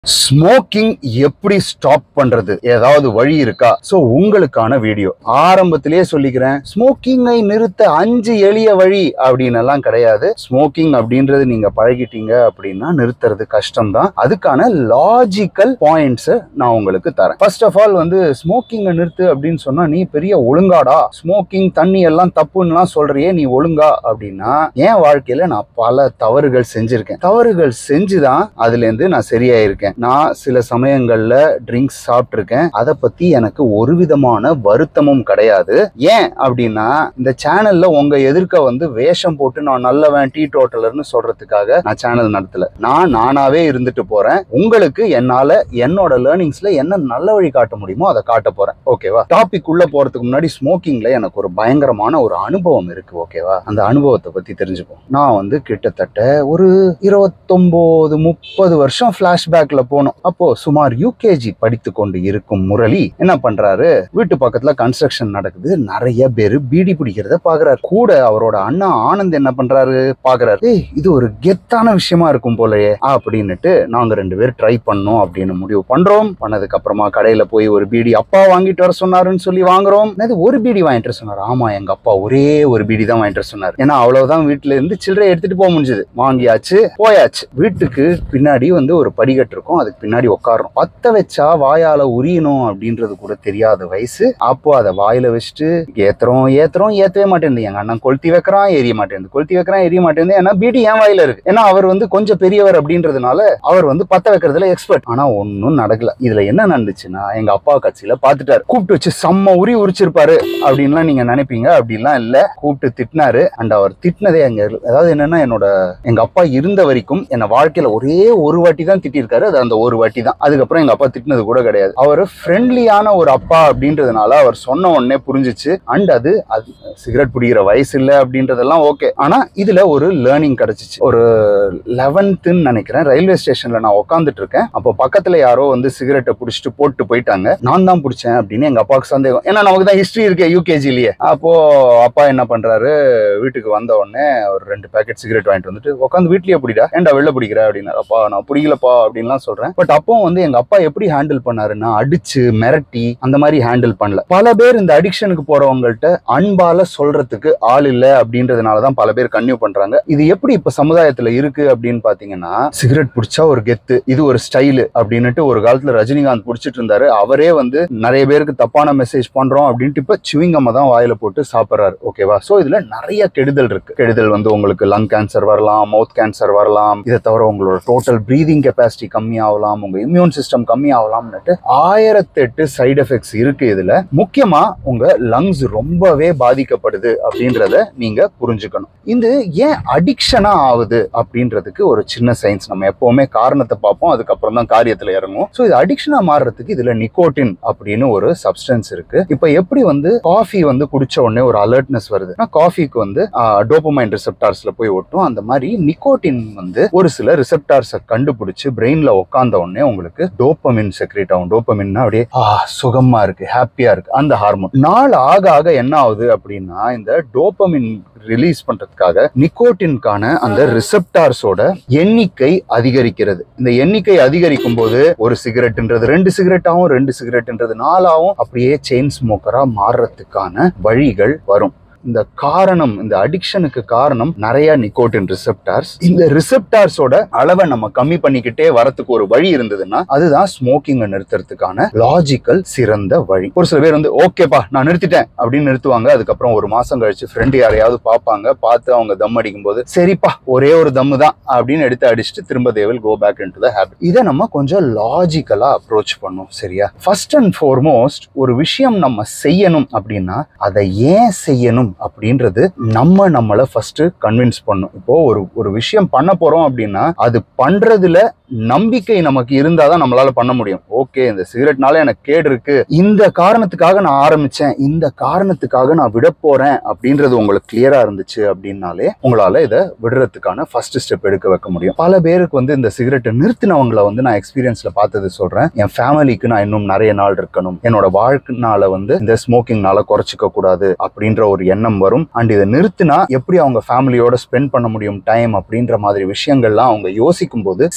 smoking எப்படி stop பண்றது ஏதாவது வழி இருக்கா சோ உங்களுக்கான வீடியோ ஆரம்பத்திலேயே சொல்லிக்கிறேன் ஸ்மோக்கிங்கை நிறுத்த அஞ்சு எளிய வழி அப்படின்னு எல்லாம் கிடையாது ஸ்மோக்கிங் அப்படின்றது நீங்க பழகிட்டீங்க அப்படின்னா நிறுத்துறது கஷ்டம் தான் அதுக்கான லாஜிக்கல் பாயிண்ட்ஸ் நான் உங்களுக்கு தரேன் ஃபர்ஸ்ட் ஆஃப் ஆல் வந்து ஸ்மோக்கிங்கை நிறுத்து அப்படின்னு சொன்னா நீ பெரிய ஒழுங்காடா ஸ்மோக்கிங் தண்ணி எல்லாம் தப்புன்னுலாம் சொல்றியே நீ ஒழுங்கா அப்படின்னா என் வாழ்க்கையில நான் பல தவறுகள் செஞ்சிருக்கேன் தவறுகள் செஞ்சுதான் அதுல இருந்து நான் சரியாயிருக்கேன் நான் சில சமயங்கள்ல ட்ரிங்க்ஸ் சாப்பிட்டிருக்கேன் அதை பத்தி எனக்கு ஒரு விதமான வருத்தமும் கிடையாது ஏன் அப்படின்னா இந்த சேனல்ல உங்க எதிர்க்க வந்து வேஷம் போட்டு நான் நல்லவன் டீ டோட்டலர்னு சொல்றதுக்காக நான் சேனல் நடத்தல நான் நானாவே இருந்துட்டு போறேன் உங்களுக்கு என்னால என்னோட லேர்னிங்ஸ்ல என்ன நல்ல வழி காட்ட முடியுமோ அதை காட்ட போறேன் ஓகேவா டாபிக் உள்ள போறதுக்கு முன்னாடி ஸ்மோக்கிங்ல எனக்கு ஒரு பயங்கரமான ஒரு அனுபவம் இருக்கு ஓகேவா அந்த அனுபவத்தை பத்தி தெரிஞ்சுப்போம் நான் வந்து கிட்டத்தட்ட ஒரு இருபத்தொன்பது முப்பது வருஷம் பிளாஷ்பேக்ல போனோம் அப்போ சுமார் யூகேஜி படித்து கொண்டு இருக்கும் முரளி என்ன பண்றாரு வீட்டு பக்கத்துல கன்ஸ்ட்ரக்ஷன் நடக்குது நிறைய பேரு பீடி பிடிக்கிறத பாக்குறாரு கூட அவரோட அண்ணா ஆனந்த் என்ன பண்றாரு பாக்குறாரு ஏய் இது ஒரு கெத்தான விஷயமா இருக்கும் போலயே அப்படின்னுட்டு நாங்க ரெண்டு பேரும் ட்ரை பண்ணோம் அப்படின்னு முடிவு பண்றோம் பண்ணதுக்கு அப்புறமா கடையில போய் ஒரு பீடி அப்பா வாங்கிட்டு வர சொன்னாருன்னு சொல்லி வாங்குறோம் என்னது ஒரு பீடி வாங்கிட்டு வர சொன்னாரு ஆமா எங்க அப்பா ஒரே ஒரு பீடி தான் வாங்கிட்டு வர சொன்னாரு ஏன்னா அவ்வளவுதான் வீட்டுல இருந்து சில்லறை எடுத்துட்டு போக முடிஞ்சது வாங்கியாச்சு போயாச்சு வீட்டுக்கு பின்னாடி வந்து ஒரு படிக்கட்டு இருக்கும் அதுக்கு பின்னாடி உட்காரணும் பத்த வச்சா வாயால உரியணும் அப்படின்றது கூட தெரியாத வயசு அப்போ அதை வாயில வச்சுட்டு ஏத்துறோம் ஏத்துறோம் ஏத்தவே மாட்டேங்குது எங்க அண்ணன் கொளுத்தி வைக்கிறான் எரிய மாட்டேங்குது கொளுத்தி வைக்கிறான் எரிய மாட்டேங்குது ஏன்னா பீடி என் வாயில இருக்கு ஏன்னா அவர் வந்து கொஞ்சம் பெரியவர் அப்படின்றதுனால அவர் வந்து பத்த வைக்கிறதுல எக்ஸ்பர்ட் ஆனா ஒன்னும் நடக்கல இதுல என்ன நடந்துச்சுன்னா எங்க அப்பா கட்சியில பாத்துட்டாரு கூப்பிட்டு வச்சு செம்ம உரி உரிச்சிருப்பாரு அப்படின்லாம் நீங்க நினைப்பீங்க அப்படின்லாம் இல்ல கூப்பிட்டு திட்டினாரு அண்ட் அவர் திட்டினதே அங்க அதாவது என்னன்னா என்னோட எங்க அப்பா இருந்த வரைக்கும் என்ன வாழ்க்கையில ஒரே ஒரு வாட்டி தான் திட்டிருக்காரு அது அந்த ஒரு வாட்டி தான் அதுக்கப்புறம் எங்க அப்பா திட்டினது கூட கிடையாது அவர் ஃப்ரெண்ட்லியான ஒரு அப்பா அப்படின்றதுனால அவர் சொன்ன உடனே புரிஞ்சிச்சு அண்ட் அது அது சிகரெட் பிடிக்கிற வயசு இல்லை அப்படின்றதெல்லாம் ஓகே ஆனா இதுல ஒரு லேர்னிங் கிடைச்சிச்சு ஒரு லெவன்த்துன்னு நினைக்கிறேன் ரயில்வே ஸ்டேஷன்ல நான் உட்காந்துட்டு இருக்கேன் அப்போ பக்கத்துல யாரோ வந்து சிகரெட்டை பிடிச்சிட்டு போட்டு போயிட்டாங்க நான் தான் பிடிச்சேன் அப்படின்னு எங்க அப்பாவுக்கு சந்தேகம் ஏன்னா நமக்கு தான் ஹிஸ்டரி இருக்கே யூகேஜிலேயே அப்போ அப்பா என்ன பண்றாரு வீட்டுக்கு வந்த உடனே ஒரு ரெண்டு பேக்கெட் சிகரெட் வாங்கிட்டு வந்துட்டு உட்காந்து வீட்லயே பிடிடா ஏன்டா வெளில பிடிக்கிற அப்படின்னாரு அப்பா நான் பிடிக்கலப்பா அப்படின்லாம் சொல்றேன் பட் அப்போ வந்து எங்க அப்பா எப்படி ஹேண்டில் பண்ணாருன்னா அடிச்சு மிரட்டி அந்த மாதிரி ஹேண்டில் பண்ணல பல பேர் இந்த அடிக்ஷனுக்கு போறவங்கள்ட்ட அன்பால சொல்றதுக்கு ஆள் இல்ல அப்படின்றதுனால தான் பல பேர் கன்யூ பண்றாங்க இது எப்படி இப்ப சமுதாயத்துல இருக்கு அப்படின்னு பாத்தீங்கன்னா சிகரெட் பிடிச்சா ஒரு கெத்து இது ஒரு ஸ்டைலு அப்படின்னுட்டு ஒரு காலத்துல ரஜினிகாந்த் பிடிச்சிட்டு இருந்தாரு அவரே வந்து நிறைய பேருக்கு தப்பான மெசேஜ் பண்றோம் அப்படின்ட்டு இப்ப சிவிங்கம்மா தான் வாயில போட்டு சாப்பிடுறாரு ஓகேவா சோ இதுல நிறைய கெடுதல் இருக்கு கெடுதல் வந்து உங்களுக்கு லங் கேன்சர் வரலாம் மவுத் கேன்சர் வரலாம் இதை தவிர உங்களோட டோட்டல் பிரீதிங் கெப்பாசிட்டி கம்மியாகலாம் உங்க இம்யூன் சிஸ்டம் கம்மியாகலாம்னுட்டு ஆயிரத்தெட்டு சைடு எஃபெக்ட்ஸ் இருக்கு இதுல முக்கியமா உங்க லங்ஸ் ரொம்பவே பாதிக்கப்படுது அப்படின்றத நீங்க புரிஞ்சுக்கணும் இது ஏன் அடிக்ஷனா ஆகுது அப்படின்றதுக்கு ஒரு சின்ன சயின்ஸ் நம்ம எப்பவுமே காரணத்தை பார்ப்போம் அதுக்கப்புறம் தான் காரியத்துல இறங்கும் ஸோ இது அடிக்ஷனா மாறுறதுக்கு இதுல நிக்கோட்டின் அப்படின்னு ஒரு சப்ஸ்டன்ஸ் இருக்கு இப்போ எப்படி வந்து காஃபி வந்து குடிச்ச உடனே ஒரு அலர்ட்னஸ் வருது காஃபிக்கு வந்து டோப்பமைன் ரிசெப்டார்ஸ்ல போய் ஒட்டும் அந்த மாதிரி நிக்கோட்டின் வந்து ஒரு சில ரிசெப்டார்ஸை கண்டுபிடிச்சு பிரெயின்ல உட்கார்ந்த உடனே உங்களுக்கு டோப்பமின் செக்ரேட் ஆகும் டோப்பமின்னா அப்படியே ஆ சுகமா இருக்கு ஹாப்பியா இருக்கு அந்த ஹார்மோன் நாள் ஆக ஆக என்ன ஆகுது அப்படின்னா இந்த டோப்பமின் ரிலீஸ் பண்றதுக்காக நிக்கோட்டின்கான அந்த ரிசெப்டார்ஸோட எண்ணிக்கை அதிகரிக்கிறது இந்த எண்ணிக்கை அதிகரிக்கும் போது ஒரு சிகரெட்ன்றது ரெண்டு சிகரெட் ஆகும் ரெண்டு சிகரெட்ன்றது நாலாவும் அப்படியே செயின் ஸ்மோக்கரா மாறுறதுக்கான வழிகள் வரும் இந்த காரணம் இந்த அடிக்ஷனுக்கு காரணம் நிறைய நிக்கோட்டின் ரிசெப்டார்ஸ் இந்த ரிசெப்டார்ஸோட அளவை நம்ம கம்மி பண்ணிக்கிட்டே வரத்துக்கு ஒரு வழி இருந்ததுன்னா அதுதான் ஸ்மோக்கிங்கை நிறுத்துறதுக்கான லாஜிக்கல் சிறந்த வழி ஒரு சில பேர் வந்து ஓகேப்பா நான் நிறுத்திட்டேன் அப்படின்னு நிறுத்துவாங்க அதுக்கப்புறம் ஒரு மாசம் கழிச்சு ஃப்ரெண்டு யாரையாவது பார்ப்பாங்க பார்த்து அவங்க தம் அடிக்கும் போது சரிப்பா ஒரே ஒரு தம்மு தான் அப்படின்னு எடுத்து அடிச்சுட்டு திரும்ப they will go back into the habit இதை நம்ம கொஞ்சம் லாஜிக்கலா அப்ரோச் பண்ணும் சரியா ஃபர்ஸ்ட் அண்ட் ஃபார்மோஸ்ட் ஒரு விஷயம் நம்ம செய்யணும் அப்படின்னா அதை ஏன் செய்யணும் அப்படின்றது நம்ம நம்மளை ஃபர்ஸ்ட் கன்வின்ஸ் பண்ணும் இப்போ ஒரு ஒரு விஷயம் பண்ண போறோம் அப்படின்னா அது பண்றதுல நம்பிக்கை நமக்கு இருந்தாதான் நம்மளால பண்ண முடியும் ஓகே இந்த சிகரெட்னால எனக்கு கேடு இருக்கு இந்த காரணத்துக்காக நான் ஆரம்பிச்சேன் இந்த காரணத்துக்காக நான் விட போறேன் அப்படின்றது உங்களுக்கு கிளியரா இருந்துச்சு அப்படின்னாலே உங்களால இதை விடுறதுக்கான ஃபர்ஸ்ட் ஸ்டெப் எடுக்க வைக்க முடியும் பல பேருக்கு வந்து இந்த சிகரெட்டை நிறுத்தினவங்களை வந்து நான் எக்ஸ்பீரியன்ஸ்ல பார்த்தது சொல்றேன் என் ஃபேமிலிக்கு நான் இன்னும் நிறைய நாள் இருக்கணும் என்னோட வாழ்க்கைனால வந்து இந்த ஸ்மோக்கிங்னால குறைச்சிக்க கூடாது அப்படின்ற ஒரு எண்ணம் வரும் அண்ட் இதை நிறுத்தினா எப்படி அவங்க ஃபேமிலியோட ஸ்பெண்ட் பண்ண முடியும் டைம் அப்படின்ற மாதிரி விஷயங்கள்லாம் அவங்க யோசிக்கும் போது செய்யணும்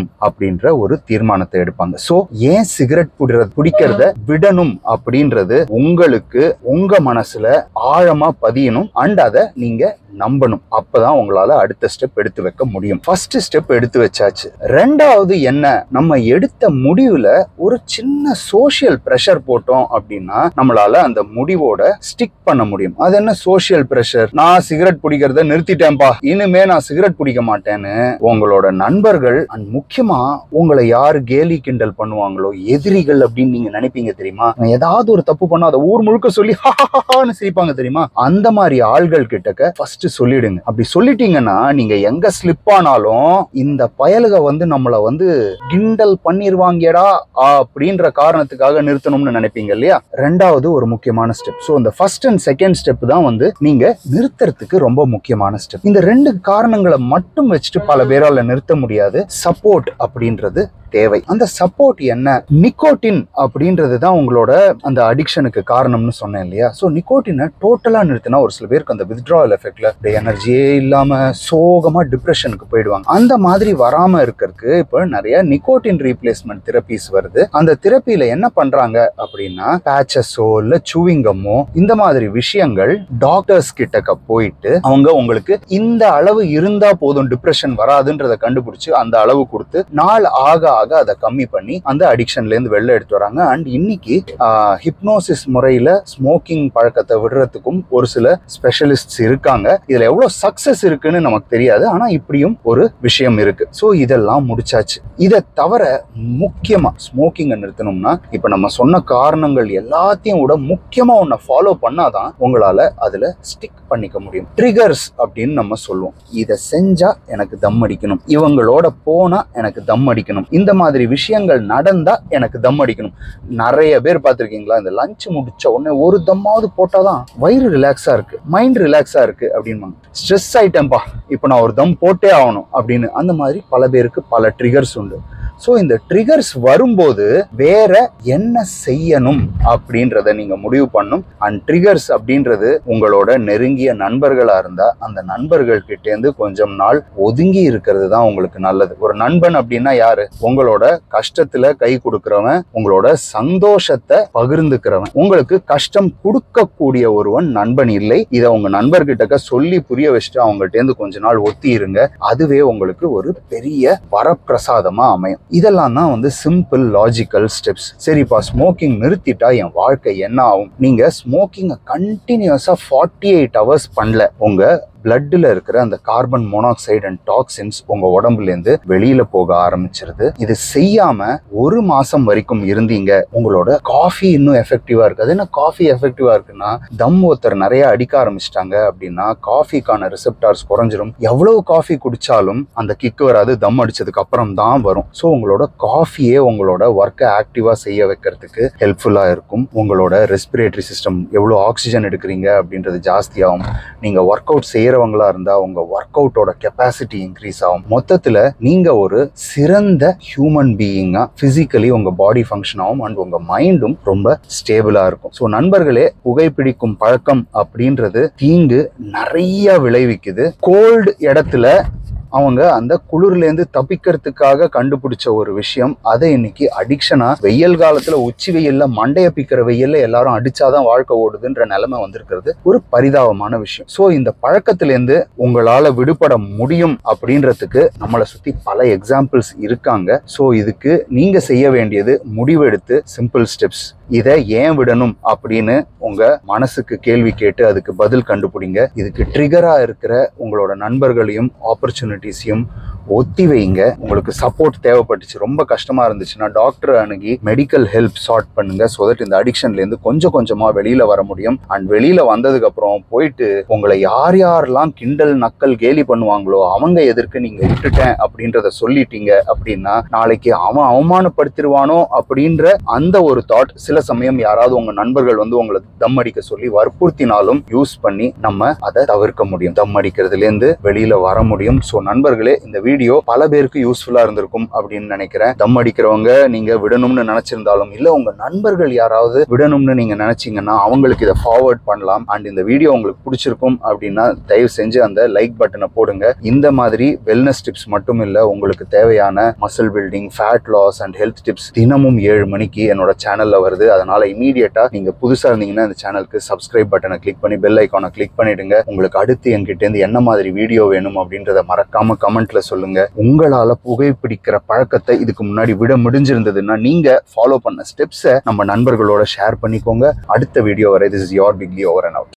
அப்படின்ற ஒரு தீர்மானத்தை எடுப்பாங்க சோ ஏன் சிகரெட் புடிறது பிடிக்கிறத விடணும் அப்படின்றது உங்களுக்கு உங்க மனசுல ஆழமா பதியணும் அண்ட் அதை நீங்க நம்பணும் அப்பதான் உங்களால அடுத்த ஸ்டெப் எடுத்து வைக்க முடியும் ஃபர்ஸ்ட் ஸ்டெப் எடுத்து வச்சாச்சு ரெண்டாவது என்ன நம்ம எடுத்த முடிவுல ஒரு சின்ன சோஷியல் ப்ரெஷர் போட்டோம் அப்படின்னா நம்மளால அந்த முடிவோட ஸ்டிக் பண்ண முடியும் அது என்ன சோஷியல் ப்ரெஷர் நான் சிகரெட் பிடிக்கிறத நிறுத்திட்டேன்பா இனிமே நான் சிகரெட் பிடிக்க மாட்டேன்னு உங்களோட நண்பர்கள் அண்ட் முக்கியமா உங்களை யாரு கேலி கிண்டல் பண்ணுவாங்களோ எதிரிகள் அப்படின்னு நீங்க நினைப்பீங்க தெரியுமா நான் ஏதாவது ஒரு தப்பு பண்ணா அதை ஊர் முழுக்க சொல்லி ஹான்னு சிரிப்பாங்க தெரியுமா அந்த மாதிரி ஆள்கள் கிட்டக்க ஃபர்ஸ்ட் சொல்லிடுங்க அப்படி சொல்லிட்டீங்கன்னா நீங்க எங்க ஸ்லிப் ஆனாலும் இந்த பயலுக வந்து நம்மள வந்து கிண்டல் பண்ணிருவாங்கடா அப்படின்ற காரணத்துக்காக நிறுத்தணும்னு நினைப்பீங்க இல்லையா ரெண்டாவது ஒரு முக்கியமான ஸ்டெப் ஸோ இந்த ஃபர்ஸ்ட் அண்ட் செகண்ட் ஸ்டெப் தான் வந்து நீங்க நிறுத்துறதுக்கு ரொம்ப முக்கியமான ஸ்டெப் இந்த ரெண்டு காரணங்களை மட்டும் வச்சுட்டு பல பேரால நிறுத்த முடியாது சப்போர்ட் அப்படின்றது தேவை அந்த சப்போர்ட் என்ன நிக்கோட்டின் அப்படின்றது தான் உங்களோட அந்த அடிக்ஷனுக்கு காரணம்னு சொன்னேன் இல்லையா ஸோ நிக்கோட்டினை டோட்டலா நிறுத்தினா ஒரு சில பேருக்கு அந்த வித்ட்ராவல் எஃபெக்ட்ல எனர்ஜியே இல்லாம சோகமா டிப்ரெஷனுக்கு போயிடுவாங்க அந்த மாதிரி வராம இருக்கிறதுக்கு இப்போ நிறைய நிக்கோட்டின் ரீப்ளேஸ்மெண்ட் தெரப்பீஸ் வருது அந்த தெரப்பியில என்ன பண்றாங்க அப்படின்னா பேச்சஸோ இல்ல சூவிங்கமோ இந்த மாதிரி விஷயங்கள் டாக்டர்ஸ் கிட்டக்க போயிட்டு அவங்க உங்களுக்கு இந்த அளவு இருந்தா போதும் டிப்ரெஷன் வராதுன்றதை கண்டுபிடிச்சு அந்த அளவு கொடுத்து நாள் ஆக ஆக அதை கம்மி பண்ணி அந்த அடிக்ஷன்ல இருந்து வெளில எடுத்து வராங்க அண்ட் இன்னைக்கு ஹிப்னோசிஸ் முறையில ஸ்மோக்கிங் பழக்கத்தை விடுறதுக்கும் ஒரு சில ஸ்பெஷலிஸ்ட்ஸ் இருக்காங்க இதுல எவ்வளவு சக்சஸ் இருக்குன்னு நமக்கு தெரியாது ஆனா இப்படியும் ஒரு விஷயம் இருக்கு ஸோ இதெல்லாம் முடிச்சாச்சு இதை தவிர முக்கியமா ஸ்மோக்கிங்கை நிறுத்தணும்னா இப்ப நம்ம சொன்ன காரணங்கள் எல்லாத்தையும் விட முக்கியமா ஒன்ன ஃபாலோ பண்ணாதான் உங்களால அதுல ஸ்டிக் பண்ணிக்க முடியும் ட்ரிகர்ஸ் அப்படின்னு நம்ம சொல்லுவோம் இதை செஞ்சா எனக்கு தம் அடிக்கணும் இவங்களோட போனா எனக்கு தம் அடிக்கணும் இந்த மாதிரி விஷயங்கள் நடந்தா எனக்கு தம் அடிக்கணும் நிறைய பேர் பார்த்திருக்கீங்களா இந்த லஞ்ச் முடிச்ச உடனே ஒரு தம்மாவது போட்டாதான் வயிறு ரிலாக்ஸா இருக்கு மைண்ட் ரிலாக்ஸா இருக்கு அப்படின்பாங்க ஸ்ட்ரெஸ் ஆயிட்டேன்பா இப்போ நான் ஒரு தம் போட்டே ஆகணும் அப்படின்னு அந்த மாதிரி பல பேருக்கு பல ட்ரிகர்ஸ் உண்டு ஸோ இந்த ட்ரிகர்ஸ் வரும்போது வேற என்ன செய்யணும் அப்படின்றத நீங்க முடிவு பண்ணும் அண்ட் ட்ரிகர்ஸ் அப்படின்றது உங்களோட நெருங்கிய நண்பர்களா இருந்தா அந்த நண்பர்கள் கிட்டேருந்து கொஞ்சம் நாள் ஒதுங்கி இருக்கிறது தான் உங்களுக்கு நல்லது ஒரு நண்பன் அப்படின்னா யாரு உங்களோட கஷ்டத்துல கை கொடுக்கிறவன் உங்களோட சந்தோஷத்தை பகிர்ந்துக்கிறவன் உங்களுக்கு கஷ்டம் கொடுக்கக்கூடிய ஒருவன் நண்பன் இல்லை இதை உங்க நண்பர்கிட்ட சொல்லி புரிய வச்சுட்டு அவங்கள்ட்ட இருந்து கொஞ்ச நாள் ஒத்தி இருங்க அதுவே உங்களுக்கு ஒரு பெரிய வரப்பிரசாதமா அமையும் இதெல்லாம் தான் வந்து சிம்பிள் லாஜிக்கல் ஸ்டெப்ஸ் சரிப்பா ஸ்மோக்கிங் நிறுத்திட்டா என் வாழ்க்கை என்ன ஆகும் நீங்க ஸ்மோக்கிங்கை கண்டினியூஸா ஃபார்ட்டி எயிட் ஹவர்ஸ் பண்ணல உங்க பிளட்டில் இருக்கிற அந்த கார்பன் மோனாக்சைடு அண்ட் டாக்ஸின்ஸ் உங்க உடம்புல இருந்து வெளியில போக ஆரம்பிச்சிருது இது செய்யாம ஒரு மாசம் வரைக்கும் இருந்தீங்க உங்களோட காஃபி இன்னும் எஃபெக்டிவா இருக்கு அது என்ன காஃபி எஃபெக்டிவா இருக்குன்னா தம் ஒருத்தர் நிறைய அடிக்க ஆரம்பிச்சிட்டாங்க அப்படின்னா காஃபிக்கான ரிசெப்டார்ஸ் குறைஞ்சிரும் எவ்வளவு காஃபி குடிச்சாலும் அந்த கிக் வராது தம் அடிச்சதுக்கு அப்புறம் தான் வரும் ஸோ உங்களோட காஃபியே உங்களோட ஒர்க்கை ஆக்டிவா செய்ய வைக்கிறதுக்கு ஹெல்ப்ஃபுல்லா இருக்கும் உங்களோட ரெஸ்பிரேட்டரி சிஸ்டம் எவ்வளோ ஆக்சிஜன் எடுக்கிறீங்க அப்படின்றது ஜாஸ்தியாகும் நீங்க ஒர்க் அவுட் செய்யறவங்களா இருந்தா உங்க ஒர்க் அவுட்டோட கெப்பாசிட்டி இன்க்ரீஸ் ஆகும் மொத்தத்துல நீங்க ஒரு சிறந்த ஹியூமன் பீயிங்கா பிசிக்கலி உங்க பாடி ஃபங்க்ஷன் ஆகும் அண்ட் உங்க மைண்டும் ரொம்ப ஸ்டேபிளா இருக்கும் ஸோ நண்பர்களே புகைப்பிடிக்கும் பழக்கம் அப்படின்றது தீங்கு நிறைய விளைவிக்குது கோல்டு இடத்துல அவங்க அந்த குளிர்லேருந்து தப்பிக்கிறதுக்காக கண்டுபிடிச்ச ஒரு விஷயம் அதை இன்னைக்கு அடிக்ஷனா வெயில் காலத்துல உச்சி வெயில்ல மண்டைய பிக்கிற வெயில்ல எல்லாரும் அடிச்சாதான் வாழ்க்கை ஓடுதுன்ற நிலைமை வந்திருக்கிறது ஒரு பரிதாபமான விஷயம் சோ இந்த பழக்கத்திலேருந்து உங்களால விடுபட முடியும் அப்படின்றதுக்கு நம்மளை சுத்தி பல எக்ஸாம்பிள்ஸ் இருக்காங்க சோ இதுக்கு நீங்க செய்ய வேண்டியது முடிவெடுத்து சிம்பிள் ஸ்டெப்ஸ் இதை ஏன் விடணும் அப்படின்னு உங்க மனசுக்கு கேள்வி கேட்டு அதுக்கு பதில் கண்டுபிடிங்க இதுக்கு ட்ரிகரா இருக்கிற உங்களோட நண்பர்களையும் ஆப்பர்ச்சுனிட்டிஸையும் ஒத்தி வைங்க உங்களுக்கு சப்போர்ட் தேவைப்பட்டுச்சு ரொம்ப கஷ்டமா இருந்துச்சுன்னா டாக்டர் அணுகி மெடிக்கல் ஹெல்ப் சார்ட் பண்ணுங்க ஸோ தட் இந்த அடிக்ஷன்ல இருந்து கொஞ்சம் கொஞ்சமா வெளியில வர முடியும் அண்ட் வெளியில வந்ததுக்கு அப்புறம் போயிட்டு உங்களை யார் யாரெல்லாம் கிண்டல் நக்கல் கேலி பண்ணுவாங்களோ அவங்க எதிர்க்கு நீங்க விட்டுட்டேன் அப்படின்றத சொல்லிட்டீங்க அப்படின்னா நாளைக்கு அவன் அவமானப்படுத்திடுவானோ அப்படின்ற அந்த ஒரு தாட் சில சமயம் யாராவது உங்க நண்பர்கள் வந்து உங்களை தம் அடிக்க சொல்லி வற்புறுத்தினாலும் யூஸ் பண்ணி நம்ம அதை தவிர்க்க முடியும் தம் அடிக்கிறதுல இருந்து வெளியில வர முடியும் ஸோ நண்பர்களே இந்த வீடியோ பல பேருக்கு யூஸ்ஃபுல்லா இருந்திருக்கும் அப்படின்னு நினைக்கிறேன் தம் அடிக்கிறவங்க நீங்க விடணும்னு நினைச்சிருந்தாலும் இல்ல உங்க நண்பர்கள் யாராவது விடணும்னு நீங்க நினைச்சீங்கன்னா அவங்களுக்கு இதை ஃபார்வர்ட் பண்ணலாம் அண்ட் இந்த வீடியோ உங்களுக்கு பிடிச்சிருக்கும் அப்படின்னா தயவு செஞ்சு அந்த லைக் பட்டனை போடுங்க இந்த மாதிரி வெல்னஸ் டிப்ஸ் மட்டும் இல்ல உங்களுக்கு தேவையான muscle building fat loss and health tips தினமும் ஏழு மணிக்கு என்னோட சேனல்ல வருது அதனால இமீடியட்டா நீங்க புதுசா இருந்தீங்கன்னா இந்த சேனலுக்கு சப்ஸ்கிரைப் பட்டனை கிளிக் பண்ணி பெல் ஐக்கானை கிளிக் பண்ணிடுங்க உங்களுக்கு அடுத்து என்கிட்ட இருந்து என்ன மாதிரி வீடியோ வேணும் அப்படின்றத மறக்காம கமெண்ட்ல சொல்லுங்க உங்களால புகைப்பிடிக்கிற பழக்கத்தை இதுக்கு முன்னாடி விட முடிஞ்சிருந்ததுன்னா நீங்க ஃபாலோ பண்ண ஸ்டெப்ஸை நம்ம நண்பர்களோட ஷேர் பண்ணிக்கோங்க அடுத்த வீடியோ வரை this is your pickly over and out